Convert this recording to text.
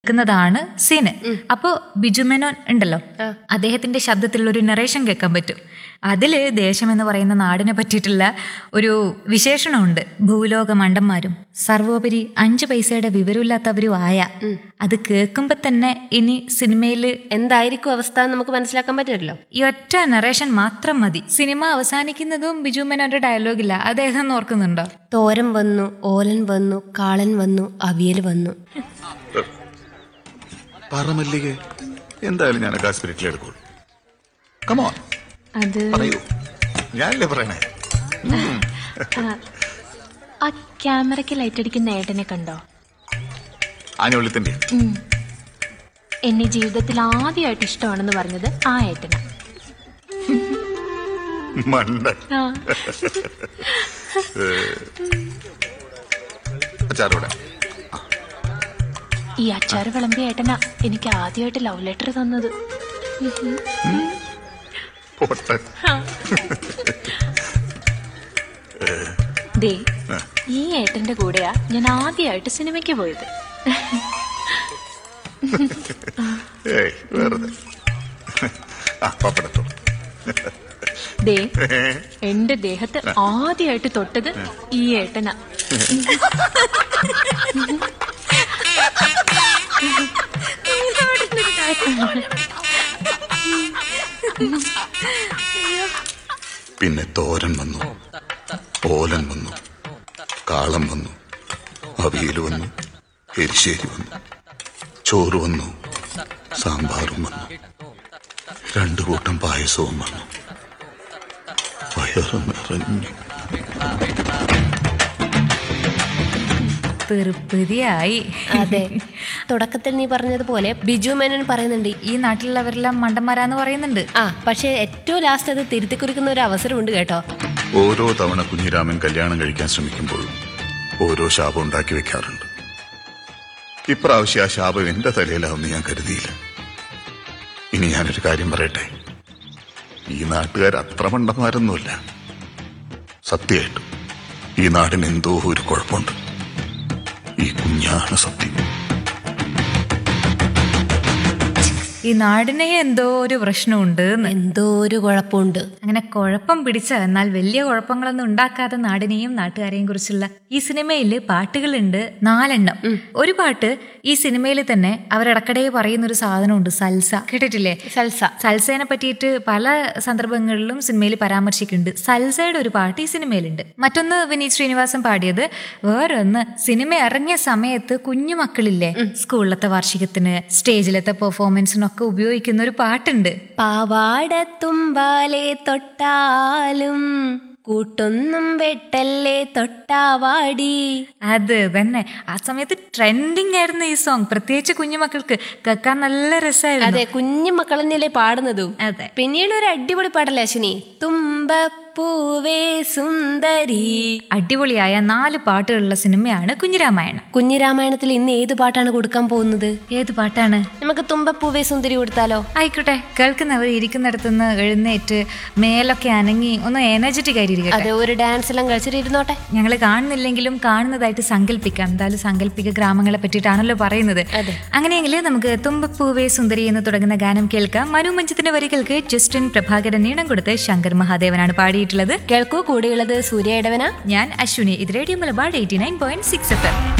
ാണ് സീന് അപ്പോ ബിജുമേനോൻ ഉണ്ടല്ലോ അദ്ദേഹത്തിന്റെ ശബ്ദത്തിലുള്ള ഒരു നറേഷൻ കേൾക്കാൻ പറ്റും അതില് ദേശം എന്ന് പറയുന്ന നാടിനെ പറ്റിയിട്ടുള്ള ഒരു വിശേഷണമുണ്ട് ഭൂലോക മണ്ടന്മാരും സർവോപരി അഞ്ചു പൈസയുടെ വിവരമില്ലാത്തവരും ആയ അത് കേൾക്കുമ്പോ തന്നെ ഇനി സിനിമയിൽ എന്തായിരിക്കും അവസ്ഥ എന്ന് നമുക്ക് മനസ്സിലാക്കാൻ പറ്റില്ലല്ലോ ഈ ഒറ്റ നറേഷൻ മാത്രം മതി സിനിമ അവസാനിക്കുന്നതും ബിജു മേനോന്റെ ഡയലോഗില്ല അദ്ദേഹം ഓർക്കുന്നുണ്ടോ തോരൻ വന്നു ഓലൻ വന്നു കാളൻ വന്നു അവിയൽ വന്നു പറമല്ലികെ എന്തായാലും ഞാൻ ആ സ്പിരിറ്റിൽ എടുക്കുള്ളൂ കമോ അത് പറയൂ ഞാനല്ലേ പറയണേ ഉം. ആ ക്യാമറയ്ക്ക് ലൈറ്റ് അടിക്കുന്ന ഏട്ടനെ കണ്ടോ ആനവെള്ളത്തിന്റെ ഉം. എന്നെ ജീവിതത്തിൽ ആദ്യമായിട്ട് ഇഷ്ടമാണെന്ന് പറഞ്ഞത് ആ ഏട്ടന മണ്ട അച്ചാറോടെ ഈ അച്ചാറ് വിളമ്പിയ ഏട്ടനാ എനിക്ക് ആദ്യമായിട്ട് ലവ് ലെറ്റർ തന്നത് പോട്ടെ ദേ ഈ ഏട്ടന്റെ കൂടെയാ ഞാൻ ആദ്യമായിട്ട് സിനിമയ്ക്ക് പോയത് ഏയ് വെറുതെ ആ പപ്പടത്തോ ദേ എന്റെ ദേഹത്ത് ആദ്യമായിട്ട് തൊട്ടത് ഈ ഏട്ടനാ പിന്നെ തോരൻ വന്നു ഓലൻ വന്നു കാളം വന്നു അവിയൽ വന്നു എരിശ്ശേരി വന്നു ചോറ് വന്നു സാമ്പാറും വന്നു രണ്ടു കൂട്ടം പായസവും വന്നു വയറ് നിറഞ്ഞു തെറുപ്പതിയായി അതെ തുടക്കത്തിൽ നീ പറഞ്ഞതുപോലെ ബിജു മേനൻ പറയുന്നുണ്ട് ഈ നാട്ടിലുള്ളവരെല്ലാം മണ്ടന്മാരാന്ന് പറയുന്നുണ്ട് ആ പക്ഷെ ഏറ്റവും ലാസ്റ്റ് അത് തിരുത്തി കുറിക്കുന്ന ഒരു അവസരമുണ്ട് കേട്ടോ ഓരോ തവണ കുഞ്ഞിരാമൻ കല്യാണം കഴിക്കാൻ ശ്രമിക്കുമ്പോഴും ഓരോ ശാപം ഉണ്ടാക്കി വെക്കാറുണ്ട് ഇപ്രാവശ്യം ആ ശാപം എന്റെ തലയിലാവുമെന്ന് ഞാൻ കരുതിയില്ല ഇനി ഞാനൊരു കാര്യം പറയട്ടെ ഈ നാട്ടുകാർ അത്ര മണ്ടന്മാരൊന്നുമില്ല സത്യമായിട്ടും ഈ നാടിന് എന്തോ ഒരു കുഴപ്പമുണ്ട് ഈ കുഞ്ഞാണ് സത്യം ഈ നാടിനെ എന്തോ ഒരു പ്രശ്നമുണ്ട് എന്ന്. എന്തോ ഒരു കുഴപ്പമുണ്ട് അങ്ങനെ കുഴപ്പം പിടിച്ച എന്നാൽ വലിയ കുഴപ്പങ്ങളൊന്നും ഉണ്ടാക്കാത്ത നാടിനെയും നാട്ടുകാരെയും കുറിച്ചുള്ള ഈ സിനിമയിൽ പാട്ടുകളുണ്ട് നാലെണ്ണം ഒരു പാട്ട് ഈ സിനിമയിൽ തന്നെ അവരിടക്കിടെ പറയുന്ന ഒരു സാധനമുണ്ട് സൽസ കേട്ടിട്ടില്ലേ സൽസ സൽസേനെ പറ്റിയിട്ട് പല സന്ദർഭങ്ങളിലും സിനിമയിൽ പരാമർശിക്കുന്നുണ്ട് സൽസയുടെ ഒരു പാട്ട് ഈ സിനിമയിലുണ്ട് മറ്റൊന്ന് വിനീത് ശ്രീനിവാസൻ പാടിയത് വേറൊന്ന് സിനിമ ഇറങ്ങിയ സമയത്ത് കുഞ്ഞു മക്കളില്ലേ സ്കൂളിലത്തെ വാർഷികത്തിന് സ്റ്റേജിലത്തെ പെർഫോമൻസിനൊക്കെ ഉപയോഗിക്കുന്ന ഒരു പാട്ടുണ്ട് പാവാട തുമ്പാലെ തൊട്ടാലും കൂട്ടൊന്നും വെട്ടല്ലേ തൊട്ടാവാടി അത് തന്നെ ആ സമയത്ത് ട്രെൻഡിങ് ആയിരുന്നു ഈ സോങ് പ്രത്യേകിച്ച് കുഞ്ഞുമക്കൾക്ക് കേൾക്കാൻ നല്ല രസമായിരുന്നു അതെ കുഞ്ഞു മക്കൾ തന്നെയല്ലേ പാടുന്നതും അതെ പിന്നീട് ഒരു അടിപൊളി പാടല്ലേ അശ്വിനി തുമ്പപ്പൂവേ സുന്ദരി അടിപൊളിയായ നാല് പാട്ടുകളുള്ള സിനിമയാണ് കുഞ്ഞിരാമായണം കുഞ്ഞിരാമായണത്തിൽ ഇന്ന് ഏത് പാട്ടാണ് കൊടുക്കാൻ പോകുന്നത് ഏത് പാട്ടാണ് നമുക്ക് തുമ്പപ്പൂവേ സുന്ദരി കൊടുത്താലോ ആയിക്കോട്ടെ കേൾക്കുന്നവർ ഇരിക്കുന്നിടത്തുനിന്ന് എഴുന്നേറ്റ് മേലൊക്കെ അനങ്ങി ഒന്ന് എനർജറ്റിക് ആയിരിക്കട്ടെ അതെ ഒരു ഡാൻസ് എല്ലാം കളിച്ചിട്ട് ഇരുന്നോട്ടെ ഞങ്ങൾ കാണുന്നില്ലെങ്കിലും കാണുന്നതായിട്ട് സങ്കല്പിക്കാം എന്തായാലും സാങ്കല്പിക ഗ്രാമങ്ങളെ പറ്റിയിട്ടാണല്ലോ പറയുന്നത് അതെ. അങ്ങനെയെങ്കിൽ നമുക്ക് തുമ്പപ്പൂവേ സുന്ദരി എന്ന് തുടങ്ങുന്ന ഗാനം കേൾക്കാം മനു മഞ്ചത്തിന്റെ വരികൾക്ക് ജസ്റ്റിൻ പ്രഭാകരൻ നീണം കൊടുത്ത് ശങ്കർ മഹാദേവനാണ് പാടിയിട്ടുള്ളത് കേൾക്കൂ കൂടെയുള്ളത് സൂര്യ ഇടവന ഞാൻ അശ്വിനി ഇത് radio Malabar eighty nine point six F M